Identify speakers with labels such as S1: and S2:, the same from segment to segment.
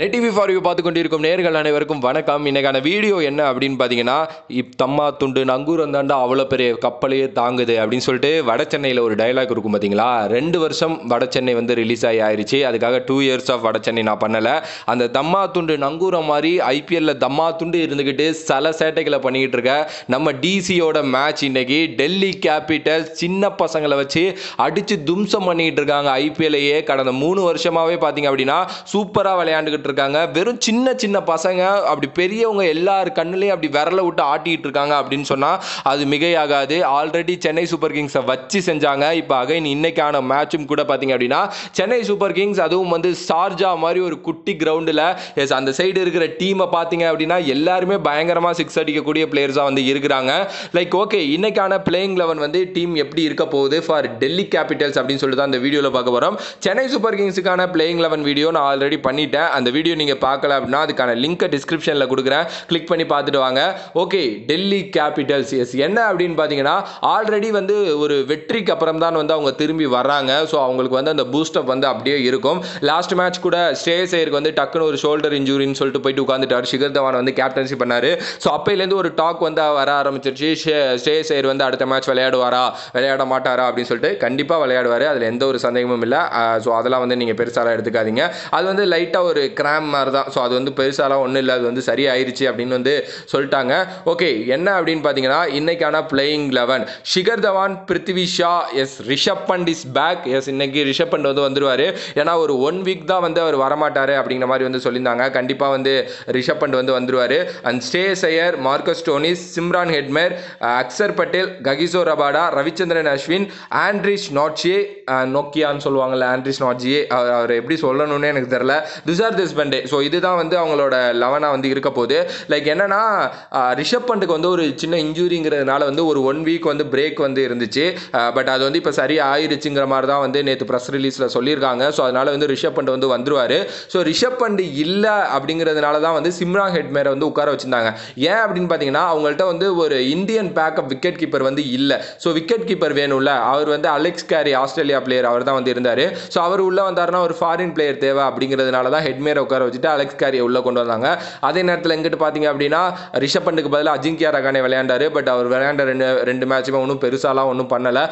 S1: TV for you பார்த்து கொண்டிருக்கும் நேர்கள் அனைவருக்கும் வணக்கம் இன்னைக்கான வீடியோ என்ன அப்படின்னு பார்த்தீங்கன்னா இப் தம்மா துண்டு நங்கூரம் தாண்டா அவ்வளோ பெரிய கப்பலையே தாங்குது அப்படின்னு சொல்லிட்டு வட சென்னையில் ஒரு டயலாக் இருக்கும் பார்த்தீங்களா ரெண்டு வருஷம் வட சென்னை வந்து ரிலீஸ் ஆகி ஆயிருச்சு அதுக்காக டூ இயர்ஸ் ஆஃப் வட சென்னை நான் பண்ணலை அந்த தம்மா துண்டு நங்கூரம் மாதிரி ஐபிஎல்ல தம்மா துண்டு இருந்துக்கிட்டு சில சேட்டைகளை பண்ணிக்கிட்டு இருக்க நம்ம டிசியோட மேட்ச் இன்னைக்கு டெல்லி கேபிட்டல்ஸ் சின்ன பசங்களை வச்சு அடிச்சு தும்சம் பண்ணிக்கிட்டு இருக்காங்க ஐபிஎல்லையே கடந்த மூணு வருஷமாவே பார்த்தீங்க அப்படின்னா சூப்பராக விளையாண்டுக்கிட்டு இருக்காங்க வெறும் சின்ன சின்ன பசங்க அப்படி பெரியவங்க எல்லார் கண்ணுலையும் அப்படி விரல விட்டு ஆட்டிட்டு இருக்காங்க அப்படின்னு சொன்னால் அது மிகையாகாது ஆல்ரெடி சென்னை சூப்பர் கிங்ஸை வச்சு செஞ்சாங்க இப்போ அகைன் இன்னைக்கான மேட்சும் கூட பார்த்தீங்க அப்படின்னா சென்னை சூப்பர் கிங்ஸ் அதுவும் வந்து சார்ஜா மாதிரி ஒரு குட்டி கிரவுண்டில் எஸ் அந்த சைடு இருக்கிற டீமை பார்த்தீங்க அப்படின்னா எல்லாருமே பயங்கரமாக சிக்ஸ் அடிக்கக்கூடிய பிளேயர்ஸாக வந்து இருக்கிறாங்க லைக் ஓகே இன்னைக்கான பிளேயிங் லெவன் வந்து டீம் எப்படி இருக்க போகுது ஃபார் டெல்லி கேபிட்டல்ஸ் அப்படின்னு சொல்லிட்டு தான் அந்த வீடியோவில் பார்க்க போகிறோம் சென்னை சூப்பர் கிங்ஸுக்கான பிளேயிங் லெவன் வீடியோ நான் ஆல்ரெடி பண்ணிட்டேன் அந்த வீடியோ நீங்கள் பார்க்கல அப்படின்னா அதுக்கான லிங்கை டிஸ்கிரிப்ஷனில் கொடுக்குறேன் கிளிக் பண்ணி பார்த்துட்டு வாங்க ஓகே டெல்லி கேபிட்டல்ஸ் எஸ் என்ன அப்படின்னு பார்த்தீங்கன்னா ஆல்ரெடி வந்து ஒரு வெற்றிக்கு அப்புறம் தான் வந்து அவங்க திரும்பி வர்றாங்க ஸோ அவங்களுக்கு வந்து அந்த பூஸ்டப் வந்து அப்படியே இருக்கும் லாஸ்ட் மேட்ச் கூட ஸ்ரேயஸ் ஐயருக்கு வந்து டக்குன்னு ஒரு ஷோல்டர் இன்ஜுரின்னு சொல்லிட்டு போயிட்டு உட்காந்துட்டார் சிகர் தவான் வந்து கேப்டன்சி பண்ணாரு ஸோ அப்பையிலேருந்து ஒரு டாக் வந்து வர ஆரம்பிச்சிருச்சு ஷே- ஸ்ரேயஸ் ஐயர் வந்து அடுத்த மேட்ச் விளையாடுவாரா விளையாட மாட்டாரா அப்படின்னு சொல்லிட்டு கண்டிப்பாக விளையாடுவார் அதில் எந்த ஒரு சந்தேகமும் இல்லை ஸோ அதெல்லாம் வந்து நீங்கள் பெருசாலாம் எடுத்துக்காதீங்க அது வந்து லைட்டாக ஒரு கிராம் மாதிரி தான் ஸோ அது வந்து பெருசாலாம் ஒன்றும் இல்லை அது வந்து சரியாயிருச்சு அப்படின்னு வந்து சொல்லிட்டாங்க ஓகே என்ன அப்படின்னு பார்த்தீங்கன்னா இன்னைக்கான playing eleven Shikhar Dhawan Prithvi Shaw is Rishabh Pant is back is இன்னைக்கு ரிஷப் பண்ட் வந்து வந்துருவார் ஏன்னா ஒரு ஒன் வீக் தான் வந்து அவர் வரமாட்டார் அப்படிங்கிற மாதிரி வந்து சொல்லியிருந்தாங்க கண்டிப்பாக வந்து ரிஷப் பண்ட் வந்து வந்துருவார் அண்ட் ஸ்டே Iyer Marcus Stoinis Shimron Hetmyer Axar Patel Kagiso Rabada Ravichandran Ashwin Anrich Nortje நோக்கியான்னு சொல்லுவாங்கல்ல ஆண்ட்ரிஷ் நாட்ஜியே அவர் அவர் எப்படி சொல்லணும்னு எனக்கு தெரில துஷார் தேஷ்பண்டே ஸோ இதுதான் வந்து அவங்களோட லெவனாக வந்து இருக்க போகுது லைக் என்னன்னா ஆஹ் ரிஷப் பண்ட்டுக்கு வந்து ஒரு சின்ன இன்ஜுரிங்கிறதுனால வந்து ஒரு ஒன் வீக் வந்து பிரேக் வந்து இருந்துச்சு பட் அது வந்து இப்போ சரி ஆயிருச்சுங்கிற மாதிரி தான் வந்து நேற்று ப்ரெஸ் ரிலீஸில் சொல்லியிருக்காங்க ஸோ அதனால வந்து ரிஷப் பண்ட் வந்து வந்துருவார் ஸோ ரிஷப் பண்ட் இல்லை அப்படிங்கிறதுனால தான் வந்து சிம்ரான் ஹெட்மேரை வந்து உட்கார வச்சிருந்தாங்க ஏன் அப்படின்னு பார்த்தீங்கன்னா அவங்கள்ட்ட வந்து ஒரு இந்தியன் பேக்கப் விக்கெட் கீப்பர் வந்து இல்லை ஸோ விக்கெட் கீப்பர் வேணும்ல அவர் வந்து அலெக்ஸ் கேரி ஆஸ்திரேலியா பிளேயர் அவர் தான் வந்து இருந்தார் ஸோ அவர் உள்ளே வந்தாருன்னா ஒரு ஃபாரின் பிளேயர் தேவை அப்படிங்கிறதுனால தான் ஹெட்மேரை உட்கார வச்சுட்டு அலெக்ஸ் கேரியை உள்ளே கொண்டு வந்தாங்க அதே நேரத்தில் எங்கிட்ட பார்த்தீங்க அப்படின்னா ரிஷப் பண்டுக்கு பதிலாக அஜிங்கியா ரகானே விளையாண்டாரு பட் அவர் விளையாண்ட ரெண்டு ரெண்டு மேட்சுமே ஒன்றும் பெருசாலாம் ஒன்றும் பண்ணலை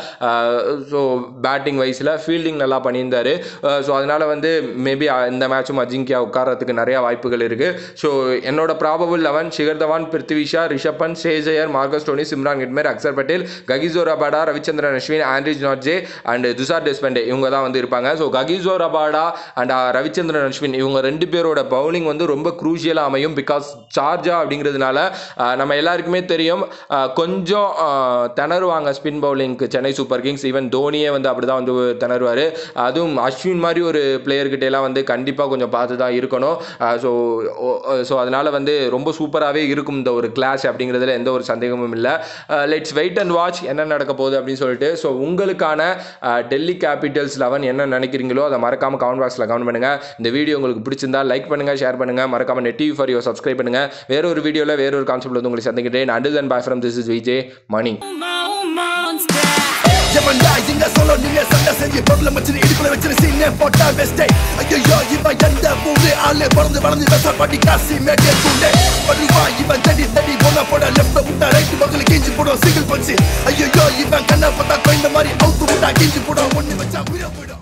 S1: ஸோ பேட்டிங் வைஸில் ஃபீல்டிங் நல்லா பண்ணியிருந்தாரு ஸோ அதனால வந்து மேபி இந்த மேட்சும் அஜிங்கியா உட்காரத்துக்கு நிறைய வாய்ப்புகள் இருக்குது ஸோ என்னோட ப்ராபபிள் லெவன் ஷிகர் தவான் பிருத்திவிஷா ரிஷப்பன் சேஜயர் Marcus Stoinis Shimron Hetmyer Axar Patel Kagiso Rabada Ravichandran Ashwin Anrich Nortje and Tushar Deshpande இவங்க தான் வந்து இருப்பாங்க so Kagiso Rabada and Ravichandran Ashwin இவங்க ரெண்டு பேரோட பவுலிங் வந்து ரொம்ப குரூஷியலாக அமையும் பிகாஸ் சார்ஜா அப்படிங்கிறதுனால ஆஹ், நம்ம எல்லாருக்குமே தெரியும் ஆஹ், கொஞ்சம் ஆஹ், திணறுவாங்க ஸ்பின் பவுலிங்க்கு சென்னை சூப்பர் கிங்ஸ் ஈவன் தோனியே வந்து அப்படி தான் வந்து திணறுவார் அதுவும் அஸ்வின் மாதிரி ஒரு பிளேயர்கிட்ட எல்லாம் வந்து கண்டிப்பாக கொஞ்சம் பார்த்து தான் இருக்கணும் ஸோ ஸோ அதனால் வந்து ரொம்ப சூப்பராகவே இருக்கும் இந்த ஒரு கிளாஸ் அப்படிங்கிறதுல எந்த ஒரு சந்தேகமும் இல்லை லெட்ஸ் வெயிட் அண்ட் வாட்ச் என்ன நடக்க போகுது அப்படின்னு சொல்லிட்டு ஸோ உங்களுக்கான அஹ், டெல்லி கேபிட்டல்ஸ் லெவன் என்ன நினைக்கிறீங்களோ அதை மறக்காமல் கமெண்ட் பாக்ஸில் கமெண்ட் பண்ணுங்கள் இந்த வீடியோ உங்களுக்கு பிடிச்சிருந்தா லைக் பண்ணுங்கள் ஷேர் பண்ணுங்கள் மறக்காமல் net TV for you subscribe பண்ணுங்கள் வேற ஒரு வீடியோவில் வேற ஒரு கான்செப்ட் வந்து உங்களுக்கு சந்திக்கிறேன் until then bye from this is VJ Mani
S2: monster.
S3: எவன்டா இங்க சொல்ல நீங்க சண்டை செஞ்சு பொருளை வச்சு இடுப்புல வச்சு சீனே போட்டா பெஸ்டே ஐயோ இவன் எந்த ஊரு ஆளு பிறந்து வளர்ந்து பெச பண்ணி காசி மேட்டே கூண்டே பண்ணுவா இவன் தடி தடி போன போட லெஃப்ட் விட்டா ரைட் பக்கத்துல கிஞ்சி போடும் சிங்கிள் பஞ்சு ஐயோ இவன் கண்ணை பார்த்தா கொய்ந்த மாதிரி அவுத்து விட்டா கிஞ்சி போடும் ஒண்ணு வச்சா உயிரை போயிடும்